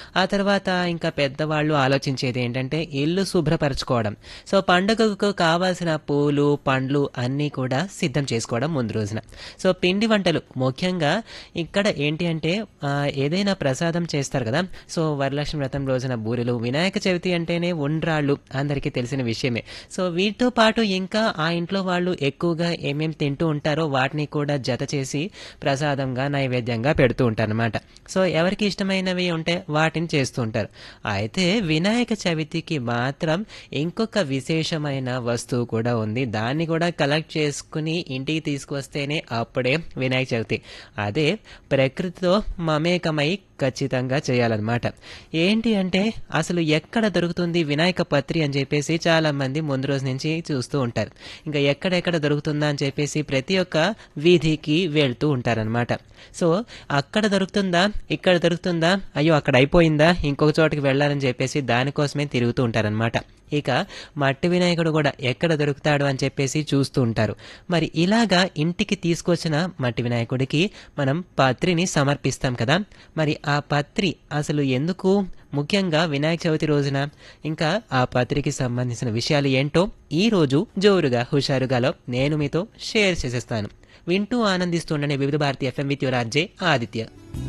ఆ తర్వాత ఇంకా పెద్దవాళ్ళు ఆలోచించేది ఏంటంటే ఇల్లు శుభ్రపరచుకోవడం సో పండుగకు కావాల్సిన పూలు పండ్లు అన్నీ కూడా సిద్ధం చేసుకోవడం ముందు రోజున సో పిండి వంటలు ముఖ్యంగా ఇక్కడ ఏంటి అంటే ఆ, ఏదైనా ప్రసాదం చేస్తారు కదా సో వరలక్ష్మి వ్రతం రోజున బూరెలు వినాయక చవితి అంటేనే ఉండ్రాళ్ళు అందరికీ తెలిసిన విషయమే సో వీటితో పాటు ఇంకా ఆ ఇంట్లో వాళ్ళు ఎక్కువగా ఏమేమి తింటూ ఉంటారో వాటిని కూడా జత చేసి ప్రసాదంగా నైవేద్యంగా పెడుతూ ఉంటారనమాట సో ఎవరికి ఇష్టమైనవి ఉంటే వాటిని చేస్తూ ఉంటారు అయితే వినాయక చవితికి మాత్రం ఇంకొక విశేషమైన వస్తువు కూడా ఉంది దాన్ని కూడా కలెక్ట్ చేసుకుని ఇంటికి తీసుకువస్తేనే అప్పుడే వినాయక చవితి అదే ప్రకృతితో మమేకమై ఖచ్చితంగా చేయాలన్నమాట ఏంటి అంటే అసలు ఎక్కడ దొరుకుతుంది వినాయక పత్రి అని చెప్పేసి చాలా మంది ముందు రోజు నుంచి చూస్తూ ఉంటారు ఇంకా ఎక్కడెక్కడ దొరుకుతుందా అని చెప్పేసి ప్రతి ఒక్క వీధికి వెళ్తూ ఉంటారనమాట సో అక్కడ దొరుకుతుందా ఇక్కడ దొరుకుతుందా అయ్యో అక్కడ అయిపోయిందా ఇంకొక చోటుకి వెళ్ళాలని చెప్పేసి దానికోసమే తిరుగుతూ ఉంటారనమాట ఇక మట్టి వినాయకుడు కూడా ఎక్కడ దొరుకుతాడు అని చెప్పేసి చూస్తూ ఉంటారు మరి ఇలాగా ఇంటికి తీసుకొచ్చిన మట్టి వినాయకుడికి మనం పత్రిని సమర్పిస్తాం కదా మరి ఆ పత్రి అసలు ఎందుకు ముఖ్యంగా వినాయక చవితి రోజున ఇంకా ఆ పత్రికి సంబంధించిన విషయాలు ఏంటో ఈ రోజు జోరుగా హుషారుగాలో నేను మీతో షేర్ చేసేస్తాను వింటూ ఆనందిస్తుండని Vividh Bharati FM with your RJ Aditya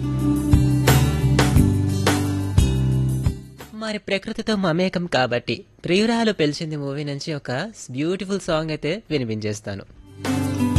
మరి ప్రకృతితో మమేకం కాబట్టి ప్రియురాలు పిలిచింది మూవీ నుంచి ఒక బ్యూటిఫుల్ సాంగ్ అయితే వినిపించేస్తాను